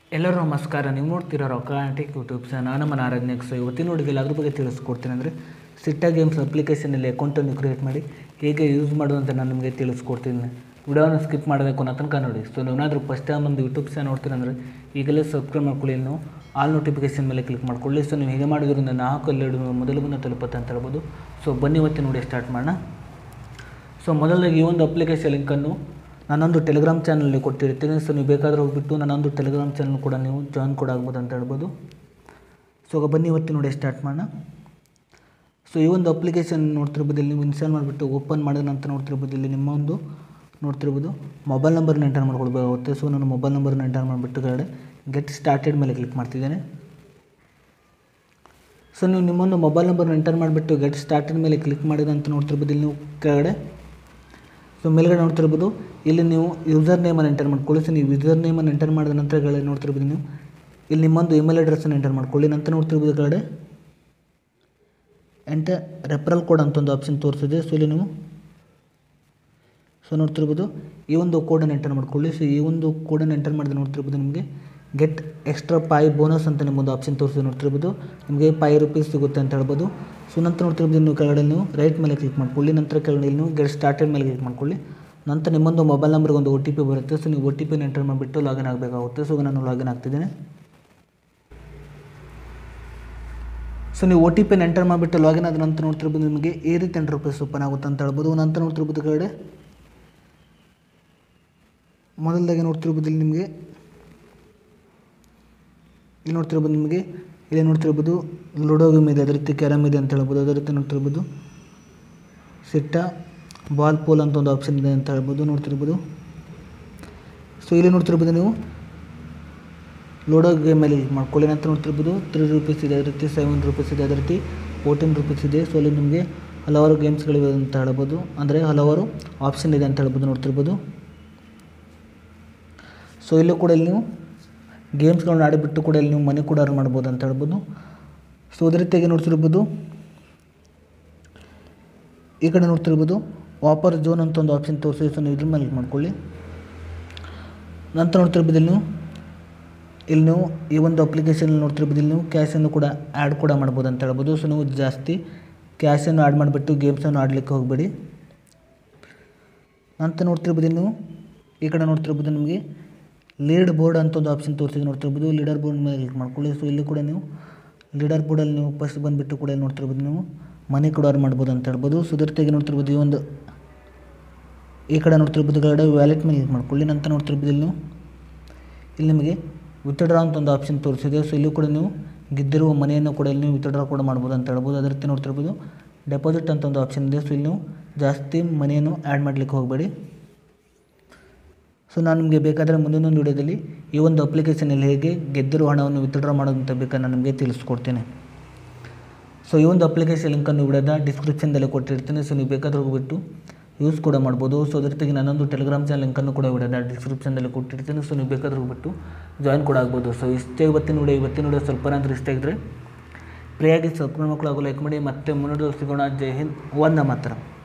ಎಲ್ಲರೂ ನಮಸ್ಕಾರ ನೀವು ನೋಡ್ತೀರಾ ರೊಕ್ಕಾಟಿಕ್ ಯೂಟ್ಯೂಬ್ ಚಾನಲ್ ನಮ್ಮ ಆರಾಧನೆಗೆ ಸೊ ಇವತ್ತಿನ ನೋಡಿದಿಲ್ಲ ಅದ್ರ ಬಗ್ಗೆ ತಿಳಿಸ್ಕೊಡ್ತೀನಿ ಅಂದರೆ ಸಿಟ್ಟಾ ಗೇಮ್ಸ್ ಅಪ್ಲಿಕೇಶನಲ್ಲಿ ಅಕೌಂಟನ್ನು ಕ್ರಿಯೇಟ್ ಮಾಡಿ ಹೇಗೆ ಯೂಸ್ ಮಾಡೋದು ಅಂತ ನಾನು ನಿಮಗೆ ತಿಳಿಸ್ಕೊಡ್ತೀನಿ ವಿಡಿಯೋನ ಸ್ಕಿಪ್ ಮಾಡಬೇಕು ಕೊನೆ ತನಕ ನೋಡಿ ಸೊ ನೀವೇನಾದರೂ ಫಸ್ಟ್ ಟೈಮ್ ಒಂದು ಯೂಟ್ಯೂಬ್ ಚಾನಲ್ ನೋಡ್ತೀರ ಅಂದರೆ ಈಗಲೇ ಸಬ್ಸ್ಕ್ರೈಬ್ ಮಾಡ್ಕೊಳ್ಳಿ ನೀವು ಆಲ್ ನೋಟಿಫಿಕೇಶನ್ ಮೇಲೆ ಕ್ಲಿಕ್ ಮಾಡ್ಕೊಳ್ಳಿ ಸೊ ನೀವು ಹೀಗೆ ಮಾಡಿದ್ರಿಂದ ನಾಲ್ಕು ಎರಡು ಮೊದಲು ಬಂದು ತಲುಪುತ್ತೆ ಅಂತ ಹೇಳ್ಬೋದು ಸೊ ಬನ್ನಿ ಇವತ್ತಿನ ನೋಡಿ ಸ್ಟಾರ್ಟ್ ಮಾಡೋಣ ಸೊ ಮೊದಲಾಗಿ ಈ ಒಂದು ಅಪ್ಲಿಕೇಶನ್ ಲಿಂಕನ್ನು ನಾನೊಂದು ಟೆಲಿಗ್ರಾಮ್ ಚಾನಲ್ಲಿ ಕೊಟ್ಟಿರ್ತೀನಿ ಸೊ ನೀವು ಬೇಕಾದ್ರೆ ಹೋಗ್ಬಿಟ್ಟು ನಾನೊಂದು ಟೆಲಿಗ್ರಾಮ್ ಚಾನಲ್ ಕೂಡ ನೀವು ಜಾಯ್ನ್ ಕೂಡ ಆಗ್ಬೋದು ಅಂತ ಹೇಳ್ಬೋದು ಸೊ ಈಗ ಬನ್ನಿ ಇವತ್ತು ನೋಡಿ ಸ್ಟಾರ್ಟ್ ಮಾಡೋಣ ಸೊ ಈ ಒಂದು ಅಪ್ಲಿಕೇಶನ್ ನೋಡ್ತಿರ್ಬೋದು ಇಲ್ಲಿ ನೀವು ಇನ್ಸ್ಟಾಲ್ ಮಾಡಿಬಿಟ್ಟು ಓಪನ್ ಮಾಡಿದ ನಂತರ ನೋಡ್ತಿರ್ಬೋದು ಇಲ್ಲಿ ನಿಮ್ಮ ಒಂದು ನೋಡ್ತಿರ್ಬೋದು ಮೊಬೈಲ್ ನಂಬರ್ನ ಎಂಟರ್ ಮಾಡ್ಕೊಳ್ಬೇಕಾಗುತ್ತೆ ಸೊ ನಾನು ಮೊಬೈಲ್ ನಂಬರ್ನ ಎಂಟರ್ ಮಾಡಿಬಿಟ್ಟು ಕೆಳಗಡೆ ಗೆಟ್ ಸ್ಟಾರ್ಟೆಡ್ ಮೇಲೆ ಕ್ಲಿಕ್ ಮಾಡ್ತಿದ್ದೇನೆ ಸೊ ನೀವು ನಿಮ್ಮೊಂದು ಮೊಬೈಲ್ ನಂಬರ್ನ ಎಂಟರ್ ಮಾಡಿಬಿಟ್ಟು ಗೆಟ್ ಸ್ಟಾರ್ಟೆಡ್ ಮೇಲೆ ಕ್ಲಿಕ್ ಮಾಡಿದ ಅಂತ ನೋಡ್ತಿರ್ಬೋದು ಇಲ್ಲಿ ನೀವು ಕೆಳಗಡೆ ಸೊ ಮೇಲ್ಗಡೆ ನೋಡ್ತಿರ್ಬೋದು ಇಲ್ಲಿ ನೀವು ಯೂಸರ್ ನೇಮನ್ನು ಎಂಟರ್ ಮಾಡ್ಕೊಳ್ಳಿ ಸೊ ನೀವು ಯೂಸರ್ ನೇಮನ್ನು ಎಂಟರ್ ಮಾಡಿದ ನಂತರ ಕೆಳಗಡೆ ನೋಡ್ತಿರ್ಬೋದು ನೀವು ಇಲ್ಲಿ ನಿಮ್ಮೊಂದು ಇಮೇಲ್ ಅಡ್ರೆಸ್ಸನ್ನು ಎಂಟರ್ ಮಾಡ್ಕೊಳ್ಳಿ ನಂತರ ನೋಡ್ತಿರ್ಬೋದು ಕೆಳಗಡೆ ಎಂಟರ್ ರೆಫರಲ್ ಕೋಡ್ ಅಂತ ಒಂದು ಆಪ್ಷನ್ ತೋರಿಸಿದೆ ಸೊ ಇಲ್ಲಿ ನೀವು ಸೊ ನೋಡ್ತಿರ್ಬೋದು ಈ ಒಂದು ಕೋಡನ್ನು ಎಂಟರ್ ಮಾಡ್ಕೊಳ್ಳಿ ಸೊ ಈ ಒಂದು ಕೋಡನ್ನು ಎಂಟರ್ ಮಾಡಿದ್ರೆ ನೋಡ್ತಿರ್ಬೋದು ನಿಮಗೆ ಗೆಟ್ ಎಕ್ಸ್ಟ್ರಾ ಪೈ ಬೋನಸ್ ಅಂತ ನಿಮ್ಮೊಂದು ಆಪ್ಷನ್ ತೋರಿಸಿ ನೋಡ್ತಿರ್ಬೋದು ನಿಮಗೆ ಫೈ ರುಪೀಸ್ ಸಿಗುತ್ತೆ ಅಂತ ಹೇಳ್ಬೋದು ಸೊ ನಂತರ ನೋಡ್ತಿರ್ಬೋದು ನೀವು ಕೆಳಗಡೆ ನೀವು ರೈಟ್ ಮೇಲೆ ಕ್ಲಿಕ್ ಮಾಡ್ಕೊಳ್ಳಿ ನಂತರ ಕೆಳಗಡೆ ಇಲ್ಲಿ ನೀವು ಗೆಟ್ ಸ್ಟಾರ್ಟೆಡ್ ಮೇಲೆ ಕ್ಲಿಕ್ ಮಾಡ್ಕೊಳ್ಳಿ ನಂತರ ನಿಮ್ಮೊಂದು ಮೊಬೈಲ್ ನಂಬರ್ಗೆ ಒಂದು ಒ ಟಿ ಪಿ ಬರುತ್ತೆ ಸೊ ನೀವು ಒ ಟಿ ಪಿನ ಎಂಟರ್ ಮಾಡಿಬಿಟ್ಟು ಲಾಗಿನ್ ಆಗಬೇಕಾಗುತ್ತೆ ಸೊ ನಾನು ಲಾಗಿನ್ ಆಗ್ತಿದ್ದೇನೆ ಸೊ ನೀವು ಒ ಟಿ ಪಿನ ಎಂಟರ್ ಮಾಡಿಬಿಟ್ಟು ಲಾಗಿನ್ ಆದ ನಂತರ ನೋಡ್ತಿರ್ಬೋದು ನಿಮಗೆ ಈ ರೀತಿ ಎಂಟರ್ ರುಪೀಸ್ ಓಪನ್ ಆಗುತ್ತೆ ಅಂತ ಹೇಳ್ಬೋದು ನಂತರ ನೋಡ್ತಿರ್ಬೋದು ಕೆಳಗಡೆ ಮೊದಲದಾಗಿ ನೋಡ್ತಿರ್ಬೋದು ಇಲ್ಲಿ ನಿಮಗೆ ಇಲ್ಲಿ ನೋಡ್ತಿರ್ಬೋದು ನಿಮಗೆ ಇಲ್ಲಿ ನೋಡ್ತಿರ್ಬೋದು ಲೂಡೋ ಗೇಮ್ ಇದೆ ಅದೇ ರೀತಿ ಕ್ಯಾರಮ್ ಇದೆ ಅಂತ ಹೇಳ್ಬೋದು ಅದೇ ರೀತಿ ನೋಡ್ತಿರ್ಬೋದು ಸಿಟ್ಟ ಬಾಲ್ ಪೋಲ್ ಅಂತ ಒಂದು ಆಪ್ಷನ್ ಇದೆ ಅಂತ ಹೇಳ್ಬೋದು ನೋಡ್ತಿರ್ಬೋದು ಸೊ ಇಲ್ಲಿ ನೋಡ್ತಿರ್ಬೋದು ನೀವು ಲೂಡೋ ಗೇಮ್ ಮೇಲೆ ಕ್ಲಿಕ್ ಮಾಡ್ಕೊಳ್ಳಿ ನಂತರ ನೋಡ್ತಿರ್ಬೋದು ತ್ರೀ ರುಪೀಸ್ ಇದೆ ಅದೇ ರೀತಿ ಸೆವೆನ್ ರುಪೀಸ್ ಇದೆ ಅದೇ ರೀತಿ ಫೋರ್ಟೀನ್ ರುಪೀಸ್ ಇದೆ ಸೊ ಅಲ್ಲಿ ನಿಮಗೆ ಹಲವಾರು ಗೇಮ್ಸ್ಗಳಿವೆ ಅಂತ ಹೇಳ್ಬೋದು ಅಂದರೆ ಹಲವಾರು ಆಪ್ಷನ್ ಇದೆ ಅಂತ ಹೇಳ್ಬೋದು ನೋಡ್ತಿರ್ಬೋದು ಸೊ ಇಲ್ಲೂ ಕೂಡ ಇಲ್ಲಿ ನೀವು ಗೇಮ್ಸ್ಗಳನ್ನ ಆಡಿಬಿಟ್ಟು ಕೂಡ ಇಲ್ಲಿ ನೀವು ಮನಿ ಕೂಡ ಅರ್ನ್ ಮಾಡ್ಬೋದು ಅಂತ ಹೇಳ್ಬೋದು ಸೊ ಅದೇ ರೀತಿಯಾಗಿ ನೋಡ್ತಿರ್ಬೋದು ಈ ಕಡೆ ನೋಡ್ತಿರ್ಬೋದು ವಾಪರ್ ಜೋನ್ ಅಂತ ಒಂದು ಆಪ್ಷನ್ ತೋರಿಸಿ ಸೊ ನೀವು ಇದ್ರ ಮೇಲೆ ಕ್ಲಿಕ್ ಮಾಡ್ಕೊಳ್ಳಿ ನಂತರ ನೋಡ್ತಿರ್ಬೋದು ಇಲ್ಲಿ ನೀವು ಇಲ್ಲಿ ನೀವು ಈ ಒಂದು ಅಪ್ಲಿಕೇಶನ್ ನೋಡ್ತಿರ್ಬೋದು ಇಲ್ಲಿ ನೀವು ಕ್ಯಾಶನ್ನು ಕೂಡ ಆ್ಯಡ್ ಕೂಡ ಮಾಡ್ಬೋದು ಅಂತ ಹೇಳ್ಬೋದು ಸೊ ನೀವು ಜಾಸ್ತಿ ಕ್ಯಾಶನ್ನು ಆ್ಯಡ್ ಮಾಡಿಬಿಟ್ಟು ಗೇಮ್ಸನ್ನು ಆಡಲಿಕ್ಕೆ ಹೋಗಬೇಡಿ ನಂತರ ನೋಡ್ತಿರ್ಬೋದು ಇಲ್ಲಿ ನೀವು ಈ ಕಡೆ ನೋಡ್ತಿರ್ಬೋದು ನಿಮಗೆ ಲೀಡ್ ಬೋರ್ಡ್ ಅಂತ ಒಂದು ಆಪ್ಷನ್ ತೋರಿಸಿದ್ದು ನೋಡ್ತಿರ್ಬೋದು ಲೀಡರ್ ಬೋರ್ಡ್ ಮೇಲೆ ಕ್ಲಿಕ್ ಮಾಡ್ಕೊಳ್ಳಿ ಸೊ ಇಲ್ಲಿ ಕೂಡ ನೀವು ಲೀಡರ್ ಬೋರ್ಡಲ್ಲಿ ನೀವು ಫಸ್ಟ್ ಬಂದುಬಿಟ್ಟು ಕೂಡ ಇಲ್ಲಿ ನೋಡ್ತಿರ್ಬೋದು ನೀವು ಮನಿ ಕೂಡ ಅರ್ನ್ ಮಾಡ್ಬೋದು ಅಂತ ಹೇಳ್ಬೋದು ಸೊ ತೆಗೆ ನೋಡ್ತಿರ್ಬೋದು ಈ ಒಂದು ಈ ಕಡೆ ನೋಡ್ತಿರ್ಬೋದು ಕಡೆ ವ್ಯಾಲೆಟ್ ಮೇಲೆ ಕ್ಲಿಕ್ ಮಾಡ್ಕೊಳ್ಳಿ ನಂತರ ನೋಡ್ತಿರ್ಬೋದು ಇಲ್ಲಿ ನೀವು ಇಲ್ಲಿ ನಿಮಗೆ ವಿತ್ಡ್ರಾ ಅಂತ ಒಂದು ಆಪ್ಷನ್ ತೋರಿಸಿದೆ ಸೊ ಇಲ್ಲಿ ಕೂಡ ನೀವು ಗೆದ್ದಿರುವ ಮನೆಯನ್ನು ಕೂಡ ಇಲ್ಲಿ ನೀವು ವಿತ್ಡ್ರಾ ಕೂಡ ಮಾಡ್ಬೋದು ಅಂತ ಹೇಳ್ಬೋದು ಅದೇ ರೀತಿ ನೋಡ್ತಿರ್ಬೋದು ಡೆಪಾಸಿಟ್ ಅಂತ ಒಂದು ಆಪ್ಷನ್ ಇದೆ ಸೊ ಇಲ್ಲಿ ನೀವು ಜಾಸ್ತಿ ಮನೆಯನ್ನು ಆ್ಯಡ್ ಮಾಡಲಿಕ್ಕೆ ಹೋಗಬೇಡಿ ಸೊ ನಾನು ನಿಮಗೆ ಬೇಕಾದರೆ ಮುಂದಿನ ಒಂದು ವಿಡಿಯೋದಲ್ಲಿ ಈ ಒಂದು ಅಪ್ಲಿಕೇಶನಲ್ಲಿ ಹೇಗೆ ಗೆದ್ದಿರುವ ಹಣವನ್ನು ವಿತ್ಡ್ರಾ ಮಾಡೋದು ಅಂತ ಬೇಕಾದ್ರೆ ನಾನು ನಿಮಗೆ ತಿಳಿಸ್ಕೊಡ್ತೀನಿ ಸೊ ಈ ಒಂದು ಅಪ್ಲಿಕೇಶನ್ ಲಿಂಕನ್ನು ವಿಡಿಯೋದ ಡಿಸ್ಕ್ರಿಪ್ಷನ್ದಲ್ಲಿ ಕೊಟ್ಟಿರ್ತೀನಿ ಸೊ ನೀವು ಬೇಕಾದ್ರೆ ಹೋಗ್ಬಿಟ್ಟು ಯೂಸ್ ಕೂಡ ಮಾಡ್ಬೋದು ಸೊ ಅದ್ರ ಜೊತೆಗೆ ನಾನೊಂದು ಟೆಲಿಗ್ರಾಮ್ ಚಾನಲ್ ಲಿಂಕನ್ನು ಕೂಡ ವಿಡಿಯೋದ ಡಿಸ್ಕ್ರಿಪ್ಷನ್ದಲ್ಲಿ ಕೊಟ್ಟಿರ್ತೀನಿ ಸೊ ನೀವು ಬೇಕಾದ್ರೆ ಹೋಗ್ಬಿಟ್ಟು ಜಾಯ್ನ್ ಕೂಡ ಆಗ್ಬೋದು ಸೊ ಇಷ್ಟೇ ಇವತ್ತಿನ ವಿಡಿಯೋ ಇವತ್ತಿನ ವಿಡಿಯೋ ಸ್ವಲ್ಪ ಅಂದ್ರೆ ಇಷ್ಟ ಇದ್ದರೆ ಫ್ರೀಯಾಗಿ ಸಬ್ಸ್ಕ್ರೈಬ್ ಮಕ್ಕಳು ಆಗೋ ಲೈಕ್ ಮಾಡಿ ಮತ್ತೆ ಮುಂದೆ ಸಿಗೋಣ ಜೈ ಹಿಂದ್ ಒಂದ ಮಾತ್ರ